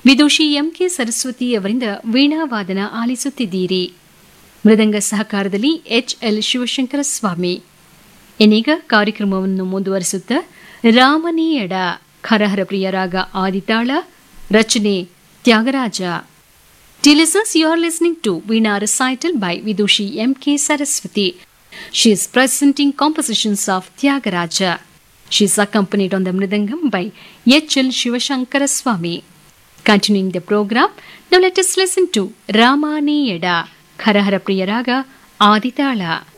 ವಿದೂಷಿ MK Saraswati ಅವರಿಂದ ವೀಣಾವಾದನ ಆಲಿಸುತ್ತಿದ್ದೀರಿ ಮೃದಂಗ ಸಹಕಾರದಲ್ಲಿ HL Shivashankara ಸ್ವಾಮಿ ಇನ್ನೀಗ ಕಾರ್ಯಕ್ರಮವನ್ನು ಮುಂದುವರಿಸುತ್ತಾ ರಾಮನೀಯಡ ಖರಹರ ಪ್ರಿಯರಾಗ ಆದಿತಾಳ ರಚನೆ Tyagaraja Listeners, you are listening to Veena recital by Vidushi M.K. Saraswati. She is presenting compositions of Tyagaraja. She is accompanied on the Mridangam by H.L. Shivashankara Swami. Continuing the program, now let us listen to Ramani Yeda, Kharahara Priyaraga, Aditala.